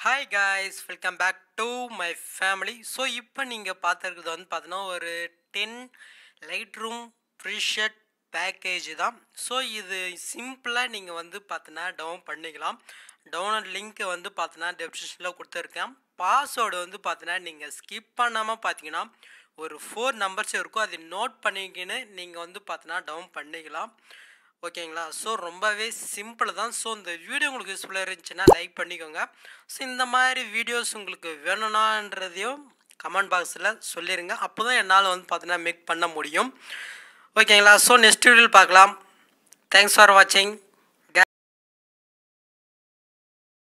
hi guys welcome back to my family so இப்போ நீங்கள் பார்த்துருக்குறது வந்து பார்த்தீங்கன்னா ஒரு டென் லைட் ரூம் ப்ரீஷர்ட் பேக்கேஜ் தான் ஸோ இது சிம்பிளாக நீங்கள் வந்து பார்த்தீங்கன்னா டவுன் பண்ணிக்கலாம் டவுன்லோட் லிங்க் வந்து பார்த்தீங்கன்னா டெஸ்கிரிப்ஷனில் கொடுத்துருக்கேன் பாஸ்வேர்டு வந்து பார்த்தீங்கன்னா நீங்கள் ஸ்கிப் பண்ணாமல் பார்த்தீங்கன்னா ஒரு ஃபோர் நம்பர்ஸ் இருக்கும் அதை நோட் பண்ணிக்கின்னு நீங்கள் வந்து பார்த்தீங்கன்னா டவுன் பண்ணிக்கலாம் ஓகேங்களா ஸோ ரொம்பவே சிம்பிள் தான் ஸோ இந்த வீடியோ உங்களுக்கு யூஸ்ஃபுல்லாக இருந்துச்சுன்னா லைக் பண்ணிக்கோங்க ஸோ இந்த மாதிரி வீடியோஸ் உங்களுக்கு வேணும்னான்றதையும் கமெண்ட் பாக்ஸில் சொல்லிடுங்க அப்போ தான் என்னால் வந்து பார்த்தீங்கன்னா மேக் பண்ண முடியும் ஓகேங்களா ஸோ நெக்ஸ்ட் வீடியோவில் பார்க்கலாம் தேங்க்ஸ் ஃபார் வாட்சிங்